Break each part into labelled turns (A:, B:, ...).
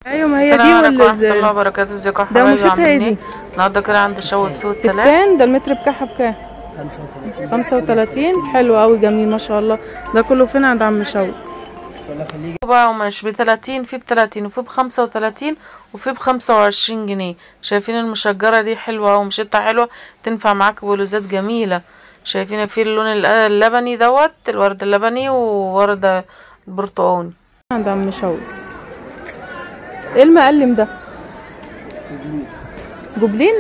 A: ايوه ما هي
B: السلام
A: دي
B: عليكم ورحمة الله
A: ولا
B: وبركاته ازيكم يا
A: ده
B: حبايبي
A: مشيتها
B: عاملين
A: ايه
B: ايه؟
A: دي؟
B: النهارده كده عند شو سوق التلات
A: بكام ده المتر بتاعها بكام
C: 35
A: 35 حلو قوي جميل ما شاء الله ده كله فين عند عم شوقي
C: ولا خليه
B: بقى ومش بتلاتين في بتلاتين وفي بخمسة وتلاتين وفي بخمسة وعشرين جنيه شايفين المشجرة دي حلوة ومشيتها حلوة تنفع معاك بلوزات جميلة شايفين في اللون ال- اللبني دوت الورد اللبني وورد برتقاني
A: عند عم شوقي ايه المقلم ده جوبلين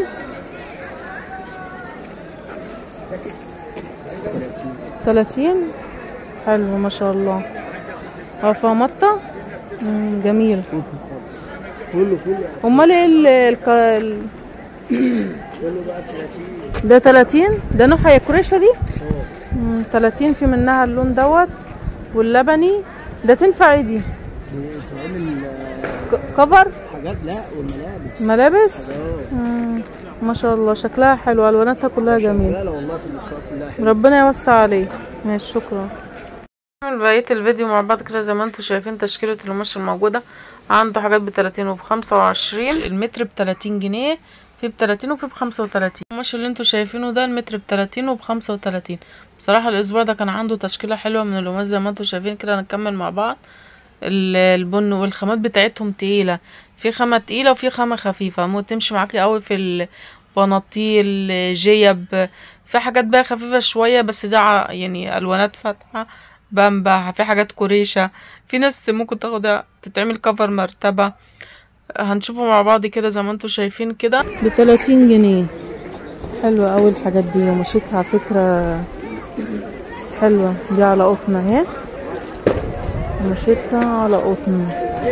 A: تلاتين حلو ما شاء الله اه فمطة مم، جميل
C: كله كله
A: امال ايه ال- الك- ال-
C: كله بقى 30
A: ده 30 ده نوعها يا كريشة دي مم، 30 في منها اللون دوت واللبني ده تنفع ايه دي
C: بتعمل آه،
A: ك- كفر
C: حاجات لا والملابس
A: ملابس
C: اه
A: مم، ما شاء الله شكلها حلو الواناتها كلها جميله
C: شغاله والله في الاسواق كلها حلوه
A: ربنا يوسع عليه ماشي شكرا
B: نعمل بقية الفيديو مع بعض كده زي ما انتم شايفين تشكيلة القماش الموجودة عنده حاجات بتلاتين وبخمسة وعشرين المتر بتلاتين جنيه في بتلاتين وفي بخمسة وتلاتين القماش اللي انتوا شايفينه ده المتر بتلاتين وبخمسة وتلاتين بصراحة الأسبوع ده كان عنده تشكيلة حلوة من القماش زي ما انتوا شايفين كده هنكمل مع بعض ال- البن والخامات بتاعتهم تقيلة في خامة تقيلة وفي خامة خفيفة مو تمشي معاكي قوي في البناطيل جيب في حاجات بقى خفيفة شوية بس ده ع- يعني ألوانات فاتحة بامبا في حاجات كوريشة في ناس ممكن تاخدها تتعمل كفر مرتبة هنشوفه مع بعض كده زي ما انتوا شايفين كده
A: ب 30 جنيه حلوة أوي الحاجات دي ومشيتها على فكرة حلوة دي على قطن اهي مشيتها على قطن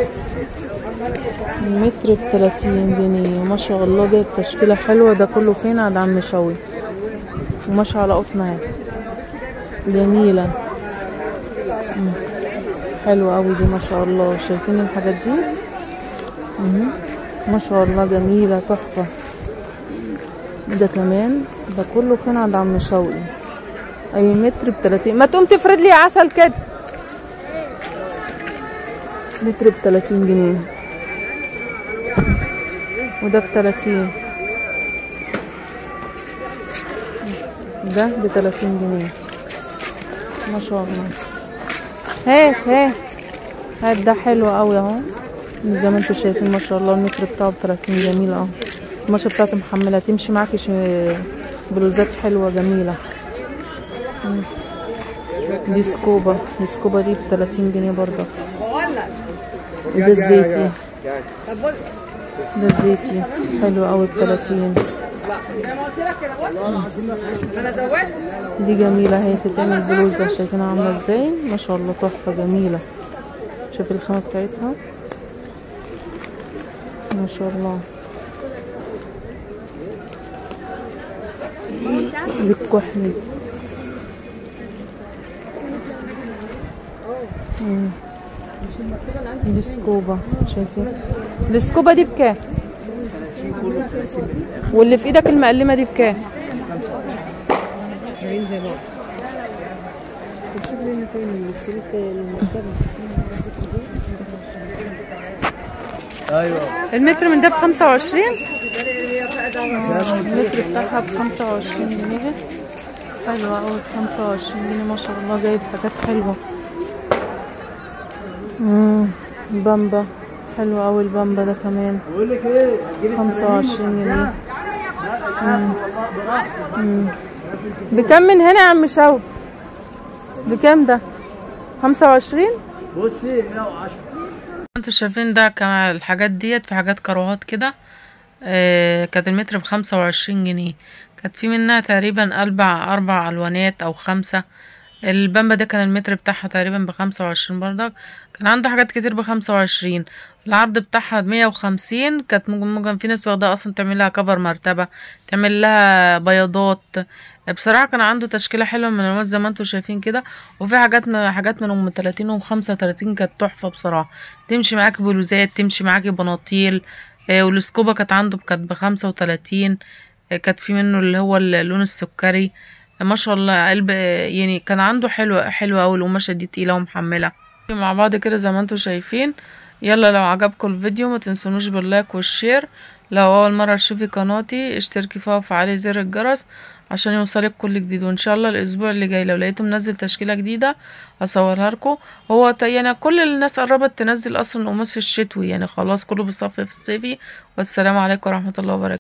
A: المتر ب 30 جنيه وما شاء الله جايب تشكيلة حلوة ده كله فين عند عم شوي وماشي على قطن اهي جميلة مم. حلوة أوي دي ما شاء الله شايفين الحاجات دي مهم. ما شاء الله جميلة تحفة ده كمان ده كله فين عند عم شوقي اي متر بتلاتين ما تقوم تفرد لي عسل كده متر بتلاتين جنيه وده بتلاتين ده بتلاتين جنيه ما شاء الله هات هات هات ده حلو قوي اهو زي ما انتوا شايفين ما شاء الله المتر بتاعه ب 30 جميل اهو القماشه بتاعته محمله تمشي معاكي ش- بلوزات حلوه جميله مم. دي سكوبا دي سكوبا دي ب 30 جنيه برضه وده الزيتي ده الزيتي حلو قوي ب 30 دي جميلة اهي تتعمل بلوزة شايفينها عاملة ازاي ما شاء الله تحفة جميلة شوفي الخامة بتاعتها ما شاء الله دي الكحل مم. دي سكوبا شايفين السكوبا دي بكام واللي في ايدك المقلمة دي بكام
C: زي بعض ايوه
A: المتر من ده بخمسة وعشرين المتر بتاعها بخمسة وعشرين جنيه حلوة أوي بخمسة وعشرين جنيه ما شاء الله جايب حاجات حلوة مم. بامبا حلوة أوي البامبا ده كمان
C: بقول لك ايه هتجيلي
A: خمسة وعشرين جنيه مم. مم. بكم من هنا يا عم شاو بكام ده خمسة وعشرين
C: بصي 110
B: انتوا شايفين ده كمان الحاجات ديت في حاجات كروهات كده آه كانت المتر بخمسة وعشرين جنيه كانت في منها تقريبا أربع أربع ألوانات أو خمسة البامبا ده كان المتر بتاعها تقريبا بخمسة وعشرين برضك كان عنده حاجات كتير بخمسة وعشرين العرض بتاعها مية وخمسين كانت ممكن ممكن في ناس واخداها أصلا تعمل لها كفر مرتبة تعمل لها بياضات بصراحة كان عنده تشكيلة حلوة من الوان زي ما انتوا شايفين كده وفي حاجات من حاجات منهم من 30 و 35 كانت تحفة بصراحة تمشي معاكي بلوزات تمشي معاكي بناطيل آه، والسكوبا كانت عنده كانت بخمسة وتلاتين آه، كانت في منه اللي هو اللون السكري آه، ما شاء الله قلب آه، يعني كان عنده حلوة حلوة أوي القماشة دي تقيلة ومحملة مع بعض كده زي ما انتوا شايفين يلا لو عجبكم الفيديو ما تنسونوش باللايك والشير لو اول مره تشوفي قناتي اشتركي فيها وفعلي زر الجرس عشان يوصلك كل جديد وان شاء الله الاسبوع اللي جاي لو لقيته منزل تشكيله جديده هصورها لكم هو ت- يعني كل الناس قربت تنزل اصلا قماش الشتوي يعني خلاص كله بيصفي في الصيفي والسلام عليكم ورحمه الله وبركاته